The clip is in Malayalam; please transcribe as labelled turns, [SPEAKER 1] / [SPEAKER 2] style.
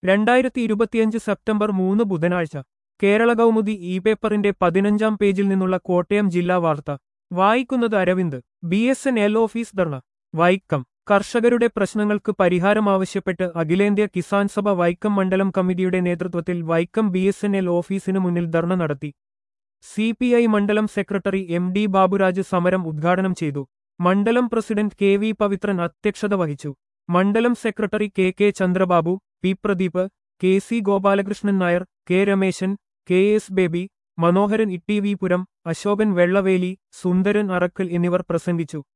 [SPEAKER 1] രണ്ടായിരത്തി ഇരുപത്തിയഞ്ച് സെപ്റ്റംബർ മൂന്ന് ബുധനാഴ്ച കേരള കൗമുദി ഇ പേപ്പറിന്റെ പതിനഞ്ചാം പേജിൽ നിന്നുള്ള കോട്ടയം ജില്ലാ വാർത്ത വായിക്കുന്നത് Aravind B S N L office dharna Vaikom കർഷകരുടെ പ്രശ്നങ്ങൾക്ക് പരിഹാരമാവശ്യപ്പെട്ട് അഖിലേന്ത്യാ കിസാൻ സഭ വൈക്കം മണ്ഡലം കമ്മിറ്റിയുടെ നേതൃത്വത്തിൽ Vaikom B S N L ഓഫീസിനു മുന്നിൽ ധർണ നടത്തി സി പി ഐ മണ്ഡലം സെക്രട്ടറി എം ഡി ബാബുരാജ് സമരം ഉദ്ഘാടനം ചെയ്തു മണ്ഡലം പ്രസിഡന്റ് കെ വി പവിത്രൻ അധ്യക്ഷത വഹിച്ചു മണ്ഡലം secretary K K Chandrababu P Pradeep K C Gopalakrishnan Nair K Rameshan K S Baby Manoharan Itty V Puram Ashokan Vellaveli Sundaran Arakkal എന്നിവർ പ്രസംഗിച്ചു